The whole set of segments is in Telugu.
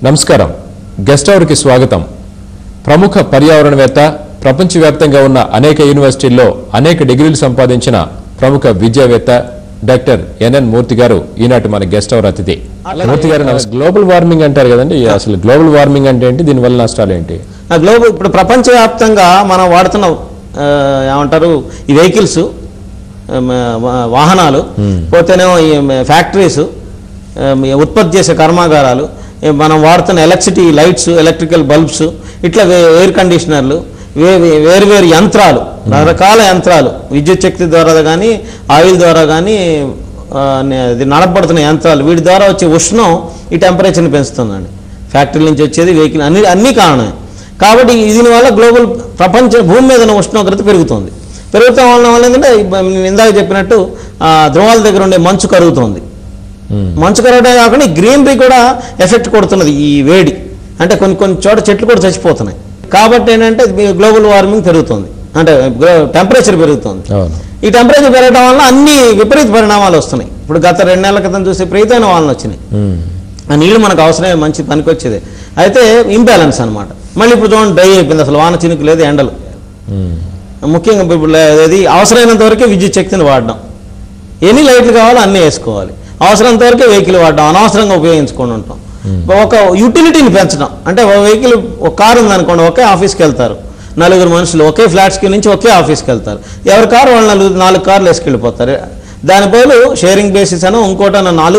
నమస్కారం గెస్ట్ అవర్కి స్వాగతం ప్రముఖ పర్యావరణవేత్త ప్రపంచవ్యాప్తంగా ఉన్న అనేక యూనివర్సిటీల్లో అనేక డిగ్రీలు సంపాదించిన ప్రముఖ విద్యావేత్త డాక్టర్ ఎన్ఎన్ మూర్తి గారు ఈనాటి మన గెస్ట్ అవర్ అతిథి మూర్తి గారు నమస్తే. గ్లోబల్ వార్మింగ్ అంటారు కదండి అసలు గ్లోబల్ వార్మింగ్ అంటే ఏంటి దీనివల్ల నష్టాలు ఏంటి ఆ గ్లోబల్ ఇప్పుడు ప్రపంచవ్యాప్తంగా మనం వాడుతున్న ఆ, ఏమంటారు ఈ వెహికల్స్ వాహనాలు పోతేనేమో ఈ ఫ్యాక్టరీస్ ఉత్పత్తి చేసే కర్మాగారాలు ఏ, మనం వాడుతున్న ఎలక్ట్రిసిటీ లైట్స్ ఎలక్ట్రికల్ బల్బ్స్ ఇట్లా వే- ఎయిర్ కండిషనర్లు వే వే- వేరు వేరు యంత్రాలు రకరకాల యంత్రాలు విద్యుత్ శక్తి ద్వారా కానీ ఆయిల్ ద్వారా కానీ ఇది నడపడుతున్న యంత్రాలు వీటి ద్వారా వచ్చే ఉష్ణం ఈ టెంపరేచర్ని పెంచుతుందండి ఫ్యాక్టరీ నుంచి వచ్చేది వెహికల్ అన్ని అన్ని కారణమే కాబట్టి దీనివల్ల గ్లోబల్ ప్రపంచ భూమి మీద ఉన్న ఉష్ణోగ్రత పెరుగుతుంది పెరుగుతాం వలన వల్ల ఏంటంటే ఇప్ప- నేను ఇందాక చెప్పినట్టు ఆ, ధ్రువాల దగ్గర ఉండే మంచు కరుగుతుంది మంచు కరగడమే కాకుండా ఈ గ్రీనరీ కూడా ఎఫెక్ట్ కొడుతున్నది ఈ వేడి అంటే కొన్ని కొన్ని చోట చెట్లు కూడా చచ్చిపోతున్నాయి కాబట్టి ఏంటంటే గ్లోబల్ వార్మింగ్ పెరుగుతుంది అంటే టెంపరేచర్ పెరుగుతుంది అవును ఈ టెంపరేచర్ పెరగడం వల్ల అన్ని విపరీత పరిణామాలు వస్తున్నాయి ఇప్పుడు గత రెండు నెలల క్రితం చూసి విపరీతమైన వానలు వచ్చినాయి ఉమ్. ఆ నీళ్లు మనకు అవసరమే మంచి పనికొచ్చేది అయితే ఇంబ్యాలెన్స్ అన్నమాట మళ్ళీ ఇప్పుడు చూడండి డ్రై అయిపోయింది అసలు వాన చినుకు లేదు ఎండలు ఉమ్. ముఖ్యంగా ఇప్పుడు అది అవసరమైనంత వరకే విద్యుత్ శక్తిని వాడడం ఎన్ని లైట్లు కావాలో అన్నీ వేసుకోవాలి అవసరంత వరకే వెహికల్ వాడడం అనవసరంగా ఉపయోగించుకొని ఉంటాం ఒక యూటిలిటీని పెంచడం అంటే ఒక వెహికల్ ఒక కారు ఉందనుకోండి ఒకే ఆఫీస్కి వెళ్తారు నలుగురు మనుషులు ఒకే ఫ్లాట్స్కి నుంచి ఒకే ఆఫీస్కి వెళ్తారు ఎవరి కారు వాళ్ళు నలుగురు నాలుగు కార్లు వేసుకెళ్ళిపోతారు దాని బదులు షేరింగ్ బేసిస్ అనో ఇంకోటనో నాలుగు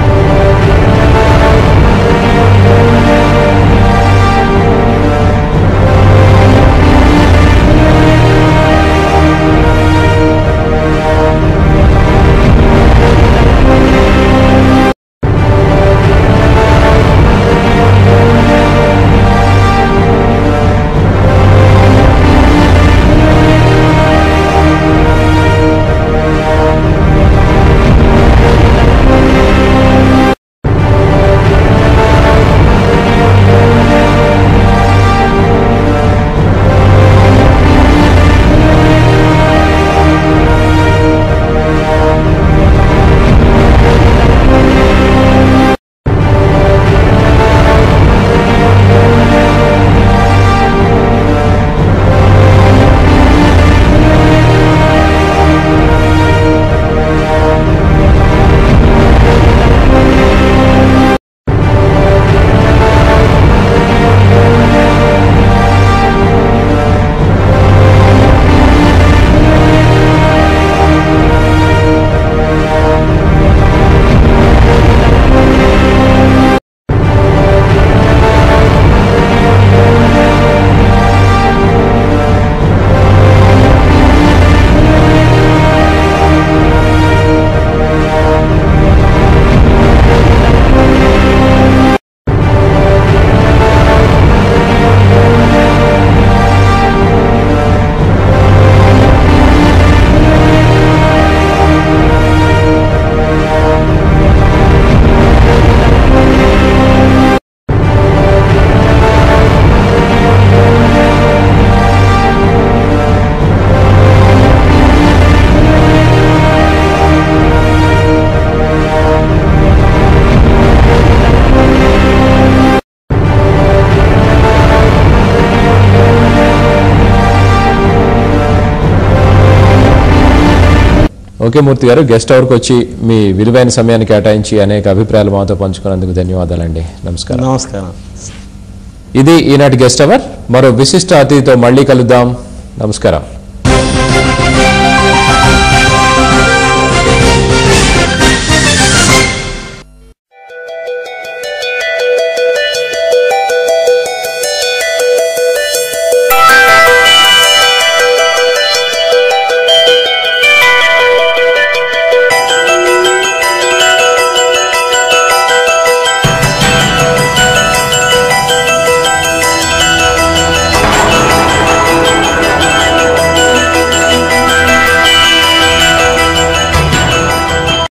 ఓకే మూర్తి గారు గెస్ట్ అవర్కి వచ్చి మీ విలువైన సమయాన్ని కేటాయించి అనేక అభిప్రాయాలు మాతో పంచుకున్నందుకు ధన్యవాదాలండి నమస్కారం నమస్కారం ఇది ఈనాటి గెస్ట్ అవర్ మరో విశిష్ట అతిథితో మళ్ళీ కలుద్దాం నమస్కారం